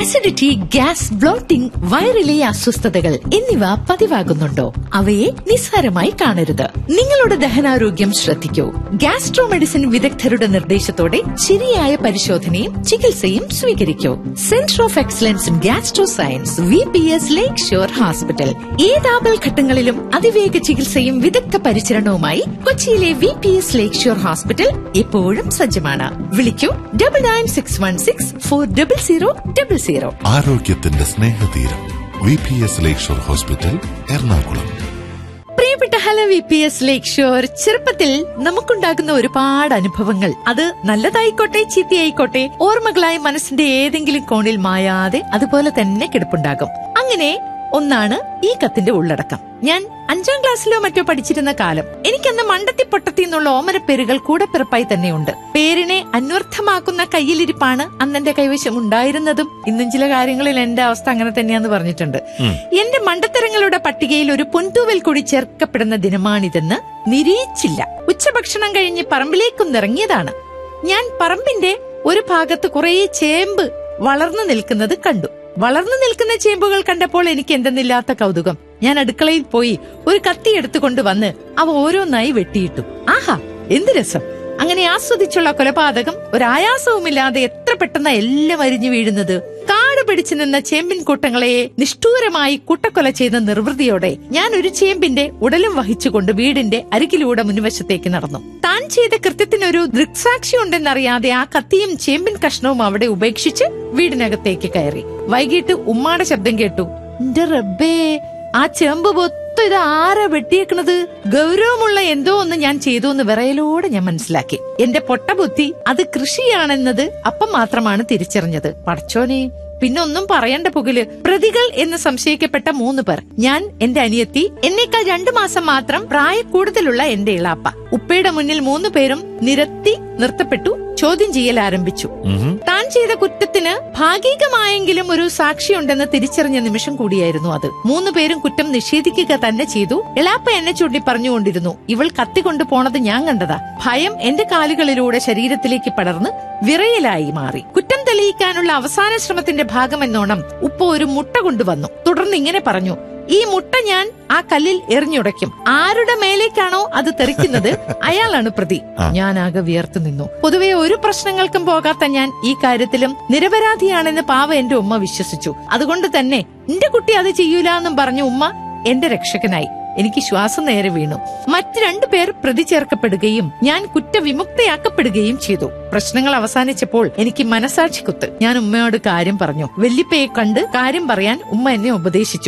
acidity gas blotting വയറിലെ അസ്വസ്ഥതകൾ എന്നിവ പതിവാകുന്നുണ്ടോ അവയെ നിസ്സാരമായി കാണരുത് നിങ്ങളുടെ ദഹനാരോഗ്യം ശ്രദ്ധിക്കൂ ഗ്യാസ്ട്രോ മെഡിസിൻ വിദഗ്ധരുടെ നിർദ്ദേശത്തോടെ ശരിയായ പരിശോധനയും ചികിത്സയും സ്വീകരിക്കൂ centre of excellence in gastro science V P S lakeshore hospital ഏതാപൽ ഘട്ടങ്ങളിലും അതിവേഗ ചികിത്സയും വിദഗ്ധ പരിചരണവുമായി കൊച്ചിയിലെ V P S lakeshore hospital എപ്പോഴും സജ്ജമാണ് വിളിക്കൂ double nine six one six four double zero double zero ആരോഗ്യത്തിന്റെ സ്നേഹതീരം V P S lakeshore hospital Ernakulam പ്രിയപ്പെട്ട hello V P S lakeshore ചെറുപ്പത്തിൽ നമുക്കുണ്ടാകുന്ന ഒരുപാട് അനുഭവങ്ങൾ അത് നല്ലതായിക്കോട്ടെ ചീത്തയായിക്കോട്ടെ ഓർമ്മകളായി മനസ്സിന്റെ ഏതെങ്കിലും കോണിൽ മായാതെ അതുപോലെ തന്നെ കിടപ്പുണ്ടാകും അങ്ങനെ ഒന്നാണ് ഈ കത്തിന്റെ ഉള്ളടക്കം ഞാൻ അഞ്ചാം ക്ലാസ്സിലോ മറ്റോ പഠിച്ചിരുന്ന കാലം എനിക്കന്ന് മണ്ടത്തി പൊട്ടത്തി എന്നുള്ള ഓമനപ്പേരുകൾ കൂടെ പിറപ്പായി തന്നെയുണ്ട് പേരിനെ അന്വർത്ഥമാക്കുന്ന കയ്യിലിരിപ്പാണ് അന്നെന്റെ കൈവശം ഉണ്ടായിരുന്നതും ഇന്നും ചില കാര്യങ്ങളിൽ എന്റെ അവസ്ഥ അങ്ങനെ തന്നെയാന്ന് പറഞ്ഞിട്ടുണ്ട് എന്റെ മണ്ടത്തരങ്ങളുടെ പട്ടികയിൽ ഒരു പൊൻതൂവൽ കൂടി ചേർക്കപ്പെടുന്ന ദിനമാണിതെന്ന് നിരീച്ചില്ല ഉച്ചഭക്ഷണം കഴിഞ്ഞ് പറമ്പിലേക്കൊന്നിറങ്ങിയതാണ് ഞാൻ പറമ്പിന്റെ ഒരു ഭാഗത്ത് കുറേ ചേമ്പ് വളർന്നു നിൽക്കുന്നത് കണ്ടു വളർന്നു നിൽക്കുന്ന ചേമ്പുകൾ കണ്ടപ്പോൾ എനിക്ക് എന്തെന്നില്ലാത്ത കൗതുകം ഞാൻ അടുക്കളയിൽ പോയി ഒരു കത്തി എടുത്തുകൊണ്ട് വന്ന് അവ ഓരോന്നായി വെട്ടിയിട്ടു ആഹാ എന്ത് രസം അങ്ങനെ ആസ്വദിച്ചുള്ള കൊലപാതകം ഒരായാസവുമില്ലാതെ എത്ര പെട്ടെന്ന് എല്ലാം അരിഞ്ഞു വീഴുന്നത് കാട് പിടിച്ചു നിന്ന ചേമ്പിൻ കൂട്ടങ്ങളെ നിഷ്ഠൂരമായി കൂട്ടക്കൊല ചെയ്ത നിർവൃതിയോടെ ഞാൻ ഒരു ചേമ്പിന്റെ ഉടലും വഹിച്ചുകൊണ്ട് വീടിന്റെ അരികിലൂടെ മുൻവശത്തേക്ക് നടന്നു താൻ ചെയ്ത കൃത്യത്തിനൊരു ദൃക്സാക്ഷി ഉണ്ടെന്നറിയാതെ ആ കത്തിയും ചേമ്പിൻ കഷ്ണവും അവിടെ ഉപേക്ഷിച്ച് വീടിനകത്തേക്ക് കയറി വൈകിട്ട് ഉമ്മാടെ ശബ്ദം കേട്ടു എന്റെ റബ്ബേ ആ ചെമ്പ് മൊത്തം ഇത് ആരാ വെട്ടിയേക്കണത് ഗൗരവമുള്ള എന്തോ ഒന്ന് ഞാൻ ചെയ്തു എന്ന് വിറയലോടെ ഞാൻ മനസ്സിലാക്കി എന്റെ പൊട്ടബുദ്ധി അത് കൃഷിയാണെന്നത് അപ്പം മാത്രമാണ് തിരിച്ചറിഞ്ഞത് പടച്ചോനെ പിന്നെ ഒന്നും പറയണ്ട പുകില് പ്രതികൾ എന്ന് സംശയിക്കപ്പെട്ട മൂന്ന് പേർ ഞാൻ എന്റെ അനിയത്തി എന്നേക്കാൾ രണ്ടു മാസം മാത്രം പ്രായ കൂടുതലുള്ള എന്റെ ഇളാപ്പ ഉപ്പയുടെ മുന്നിൽ മൂന്ന് പേരും നിരത്തി നിർത്തപ്പെട്ടു ചോദ്യം ചെയ്യൽ ആരംഭിച്ചു താൻ ചെയ്ത കുറ്റത്തിന് ഭാഗികമായെങ്കിലും ഒരു സാക്ഷിയുണ്ടെന്ന് തിരിച്ചറിഞ്ഞ നിമിഷം കൂടിയായിരുന്നു അത് മൂന്ന് പേരും കുറ്റം നിഷേധിക്കുക തന്നെ ചെയ്തു ഇളാപ്പ എന്നെ ചൂണ്ടി പറഞ്ഞുകൊണ്ടിരുന്നു ഇവൾ കത്തിക്കൊണ്ടു പോണത് ഞാൻ കണ്ടതാ ഭയം എന്റെ കാലുകളിലൂടെ ശരീരത്തിലേക്ക് പടർന്ന് വിറയലായി മാറി കുറ്റം തെളിയിക്കാനുള്ള അവസാന ശ്രമത്തിന്റെ ഭാഗമെന്നോണം ഉപ്പ ഒരു മുട്ട കൊണ്ടുവന്നു തുടർന്ന് ഇങ്ങനെ പറഞ്ഞു ഈ മുട്ട ഞാൻ ആ കല്ലിൽ എറിഞ്ഞുടയ്ക്കും ആരുടെ മേലേക്കാണോ അത് തെറിക്കുന്നത് അയാളാണ് പ്രതി ഞാൻ ആകെ വിയർത്തു നിന്നു പൊതുവെ ഒരു പ്രശ്നങ്ങൾക്കും പോകാത്ത ഞാൻ ഈ കാര്യത്തിലും നിരപരാധിയാണെന്ന് പാവ എന്റെ ഉമ്മ വിശ്വസിച്ചു അതുകൊണ്ട് തന്നെ എന്റെ കുട്ടി അത് ചെയ്യൂല എന്നും പറഞ്ഞ ഉമ്മ എന്റെ രക്ഷകനായി എനിക്ക് ശ്വാസം നേരെ വീണു മറ്റു രണ്ടു പേർ പ്രതി ചേർക്കപ്പെടുകയും ഞാൻ കുറ്റവിമുക്തയാക്കപ്പെടുകയും ചെയ്തു പ്രശ്നങ്ങൾ അവസാനിച്ചപ്പോൾ എനിക്ക് മനസാക്ഷി കുത്ത് ഞാൻ ഉമ്മയോട് കാര്യം പറഞ്ഞു വെല്ലിപ്പയെ കണ്ട് കാര്യം പറയാൻ ഉമ്മ എന്നെ ഉപദേശിച്ചു